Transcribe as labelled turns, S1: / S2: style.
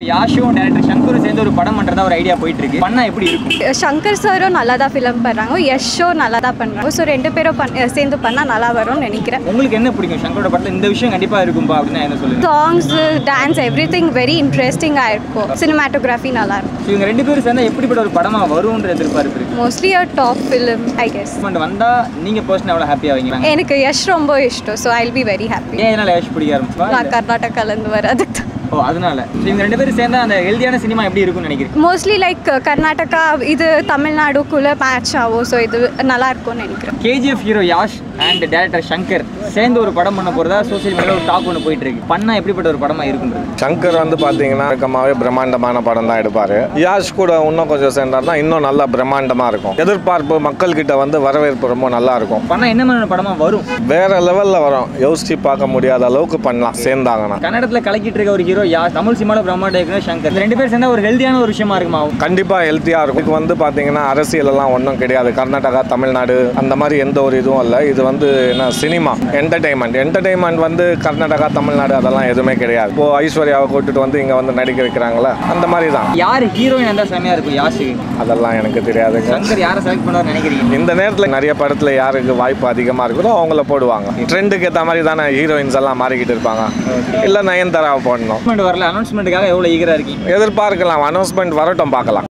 S1: யாஷும் director சங்கரும் சேர்ந்து ஒரு படம் பண்றதா ஒரு ஐடியா போயிட்டு இருக்கு பண்ணா எப்படி இருக்கும்
S2: சங்கர் சாரும் நல்லா தான் ஃபிலிம் பண்ணுறாங்க யஷும் நல்லா தான் பண்ணுறாங்க ஸோ ரெண்டு பேரும் பண் சேர்ந்து பண்ணால் நல்லா வரும்னு நினைக்கிறேன்
S1: உங்களுக்கு என்ன பிடிக்கும் சங்கரோட படத்துல இந்த விஷயம் கண்டிப்பா இருக்கும்பா அப்படின்னு என்ன சொல்லுங்க
S2: songs dance everything very இன்ட்ரெஸ்டிங்காக இருக்கும் சினிமாட்டோகிராஃபி நல்லா இருக்கும்
S1: So, இவங்க ரெண்டு பேரும் சேர்ந்தா எப்படிப்பட்ட ஒரு படமா வரும்ன்ற எதிர்பார்ப்பு இருக்கு
S2: mostly uh top film I guess
S1: Movement வந்தா நீங்க பர்சன் எவ்வளவு ஹாப்பி ஆவீங்க
S2: எனக்கு யஷ் ரொம்ப இஷ்டம் so I'll be very happy
S1: ஏன் இதனால யாஷ் பிடிக்க ஆரம்பிச்சா
S2: நான் கர்நாடகாலேருந்து வர அதுக்கு தான்
S1: ஓ அதனால So, இவங்க ரெண்டு பேரும் சேர்ந்தா அந்த ஹெல்தியான சினிமா எப்படி இருக்கும்னு நினைக்கிறேன்
S2: மோஸ்ட்லி லைக் கர்நாடகா இது தமிழ்நாடுக்குள்ளே மேட்ச் ஆகும் ஸோ இது நல்லா இருக்கும்னு நினைக்கிறேன்
S1: KGF hero Yash and director Shankar சேர்ந்து ஒரு படம் பண்ண போறதா சோசியல் மீடியால ஒரு டாக் ஒன்று போயிட்டு இருக்கு பண்ணா எப்படிப்பட்ட ஒரு படமா இருக்குன்றது
S3: சங்கர் வந்து பார்த்தீங்கன்னா வழக்கமாகவே பிரம்மாண்டமான படம் தான் எடுப்பார் யாஷ் கூட இன்னும் கொஞ்சம் சேர்ந்தார்னா இன்னும் நல்லா பிரம்மாண்டமாக இருக்கும் எதிர்பார்ப்பு மக்கள்கிட்ட வந்து வரவேற்பு ரொம்ப நல்லா இருக்கும்
S1: பண்ணா என்ன மாதிரியான படமா வரும்
S3: வேற லெவலில் வரும் யோசிச்சு பார்க்க முடியாத அளவுக்கு பண்ணலாம் சேர்ந்தாங்கன்னா
S1: கன்னடத்துல கலக்கிட்டு இருக்க ஒரு ஹீரோ யாஷ் தமிழ் சினிமால பிரம்மாண்ட இயக்குனர் சங்கர் இந்த ரெண்டு பேர் சேர்ந்தா ஒரு ஹெல்தியான ஒரு விஷயமா இருக்குமா
S3: கண்டிப்பாக ஹெல்த்தியாக இருக்கும் இதுக்கு வந்து பார்த்தீங்கன்னா அரசியல் எல்லாம் ஒன்றும் கிடையாது கர்நாடகா தமிழ்நாடு அந்த மாதிரி எந்த ஒரு இதுவும் இல்லை இது வந்து என்ன சினிமா என்டர்டைன்மெண்ட் என்டர்டைன்மெண்ட் வந்து கர்நாடகா தமிழ்நாடு அதெல்லாம் எதுவுமே கிடையாது இப்போ ஐஸ்வர்யாவை கூட்டிட்டு வந்து இங்கே வந்து நடிக்க வைக்கிறாங்களே அந்த மாதிரி தான்
S1: யார் ஹீரோயின் இருந்தா செமையா இருக்கும் யாஷுக்கு
S3: அதெல்லாம் எனக்கு தெரியாதுங்க
S1: சங்கர் யாரை செலக்ட் பண்ணுவார் நினைக்கிறீங்க
S3: இந்த நேரத்தில் நிறைய படத்தில் யாருக்கு வாய்ப்பு அதிகமாக இருக்குதோ அவங்கள போடுவாங்க ட்ரெண்டுக்கு ஏற்ற மாதிரி தானே ஹீரோயின்ஸ் எல்லாம் மாறிக்கிட்டு இருப்பாங்க இல்லை நயன்தாராவை போடணும்
S1: அனௌன்ஸ்மெண்ட் வரல அனௌன்ஸ்மெண்ட்டுக்காக எவ்வளவு ஈகரா இருக்கீங்க
S3: எதிர்பார்க்கலாம் அனௌன்ஸ்மெண்ட் வரட்டும் பார்க்கலாம்